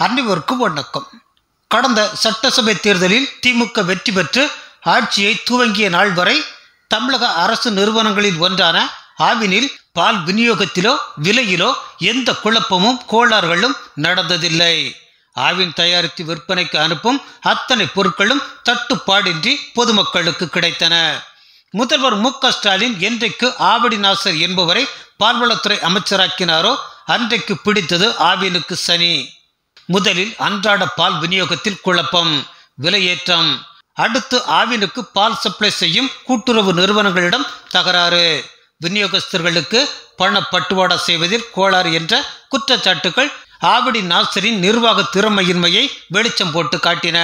அனைவருக்கும் வணக்கம் கடந்த சட்டசபை தேர்தலில் திமுக வெற்றி பெற்று ஆட்சியை துவங்கிய நாள் வரை தமிழக அரசு நிறுவனங்களில் ஒன்றான ஆவினில் பால் விநியோகத்திலோ விலையிலோ எந்த குழப்பமும் கோளாறுகளும் நடந்ததில்லை ஆவின் தயாரித்து விற்பனைக்கு அனுப்பும் அத்தனை பொருட்களும் தட்டுப்பாடின்றி பொதுமக்களுக்கு கிடைத்தன முதல்வர் மு க ஸ்டாலின் என்றைக்கு ஆவடி நாசர் என்பவரை பால்வளத்துறை அமைச்சராக்கினாரோ அன்றைக்கு பிடித்தது ஆவினுக்கு சனி முதலில் அன்றாட பால் விநியோகத்தில் குழப்பம் விலையேற்றம் அடுத்து ஆவினுக்கு பால் சப்ளை செய்யும் கூட்டுறவு நிறுவனங்களிடம் தகராறு விநியோகஸ்தர்களுக்கு பண பட்டுவாடா செய்வதில் கோளாறு என்ற குற்றச்சாட்டுகள் ஆவடி நாசரின் நிர்வாக திறமையின்மையை வெளிச்சம் போட்டு காட்டின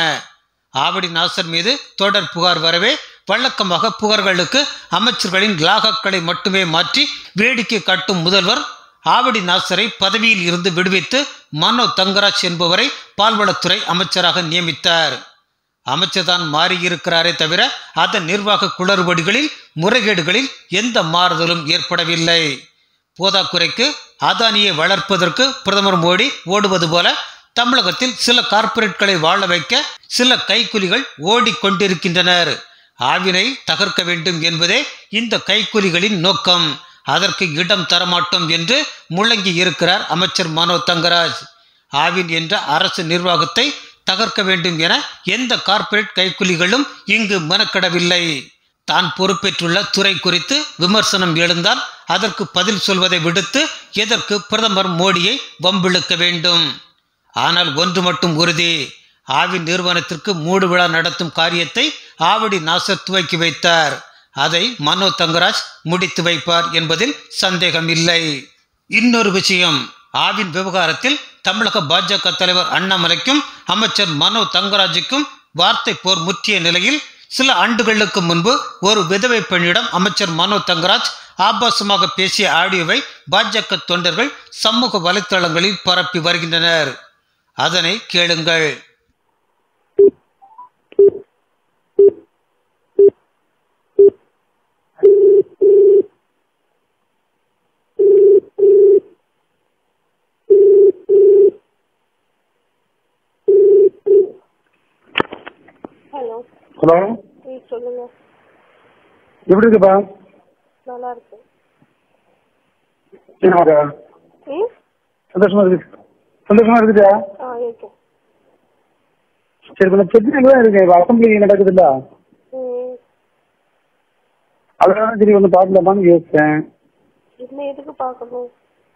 ஆவடி நாசர் மீது தொடர் புகார் வரவே வழக்கமாக புகார்களுக்கு அமைச்சர்களின் லாகக்களை மட்டுமே மாற்றி வேடிக்கை காட்டும் முதல்வர் ஆவடி நாசரை பதவியில் இருந்து விடுவித்து மனோ தங்கராஜ் என்பவரை பால்வளத்துறை அமைச்சராக நியமித்தார் அமைச்சர்தான் மாறியிருக்கிறாரே தவிர அதன் நிர்வாக குளறுபடிகளில் முறைகேடுகளில் எந்த மாறுதலும் ஏற்படவில்லை போதாக்குறைக்கு அதானியை வளர்ப்பதற்கு பிரதமர் மோடி ஓடுவது போல தமிழகத்தில் சில கார்ப்பரேட்களை வாழ வைக்க சில கைக்கூலிகள் ஓடிக்கொண்டிருக்கின்றனர் ஆவினை தகர்க்க வேண்டும் என்பதே இந்த கைக்கூலிகளின் நோக்கம் அதற்கு இடம் தரமாட்டோம் என்று முழங்கி இருக்கிறார் அமைச்சர் மனோ தங்கராஜ் ஆவின் என்ற அரசு நிர்வாகத்தை தகர்க்க வேண்டும் என எந்த கார்ப்பரேட் கைக்கூலிகளும் இங்கு மெனக்கடவில்லை தான் பொறுப்பேற்றுள்ள துறை குறித்து விமர்சனம் எழுந்தால் அதற்கு பதில் சொல்வதை விடுத்து எதற்கு பிரதமர் மோடியை வம்பிழுக்க வேண்டும் ஆனால் ஒன்று மட்டும் உறுதி ஆவின் நிறுவனத்திற்கு மூடு விழா நடத்தும் காரியத்தை ஆவடி நாசர் துவக்கி வைத்தார் அதை மனோ தங்கராஜ் முடித்து வைப்பார் என்பதில் சந்தேகம் இல்லை இன்னொரு விஷயம் ஆவின் விவகாரத்தில் தமிழக பாஜக தலைவர் அண்ணாமலைக்கும் அமைச்சர் மனோ தங்கராஜுக்கும் வார்த்தை போர் முற்றிய நிலையில் சில ஆண்டுகளுக்கு முன்பு ஒரு விதவை பெண்ணிடம் அமைச்சர் மனோ தங்கராஜ் ஆபாசமாக பேசிய ஆடியோவை பாஜக தொண்டர்கள் சமூக வலைத்தளங்களில் பரப்பி வருகின்றனர் அதனை கேளுங்கள் ஹலோ ஹலோ ம் சொல்லுங்க எப்படி இருக்குப்பா நல்லா இருக்கு சரிமாக்கா ம் சந்தோஷமா இருக்கு சந்தோஷமா இருக்குதா ஆ இருக்கேன் சரி கொஞ்சம் பிரச்சனைகள் தான் இருக்கு இப்போ அசம்பிளி நடக்குதுல்ல ம் அதனால சரி வந்து பார்க்கலாமான்னு யோசிச்சேன் இன்னும் எதுக்கு பார்க்கணும்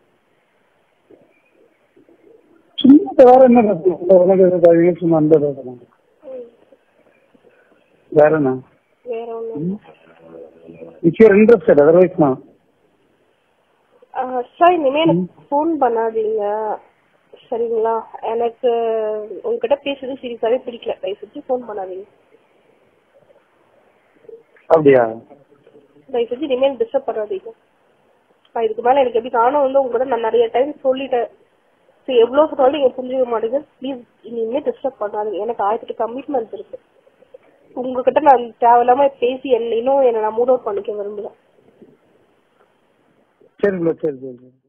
சும்மா வேற என்ன பேசணும் உனக்கு எதாவது சும்மா அந்த பேசலாம் ம் வேற என்ன வேற ஒன்றும் இஃப் இன்ட்ரெஸ்டட் அதர்வைஸ் நான் சார் இனிமே எனக்கு ஃபோன் பண்ணாதீங்க சரிங்களா எனக்கு உங்ககிட்ட பேசுறது சீரியஸாவே பிடிக்கல தயவு செஞ்சு ஃபோன் பண்ணாதீங்க அப்படியா தயவு செஞ்சு இனிமேல் டிஸ்டர்ப் பண்ணாதீங்க நான் இதுக்கு மேல எனக்கு எப்படி நானும் வந்து உங்ககிட்ட நான் நிறைய டைம் சொல்லிட்டேன் சரி எவ்வளவு சொன்னாலும் நீங்க புரிஞ்சுக்க மாட்டேங்க ப்ளீஸ் இனிமே டிஸ்டர்ப் பண்ணாதீங்க எனக்கு ஆயிரத்தி கமிட்மெண்ட் இருக்கு உங்ககிட்ட நான் தேவையில்லாம பேசி என்ன இன்னும் என்ன நான் மூட் அவுட் பண்ணிக்க விரும்பல சரிங்களா சரி சரி சரி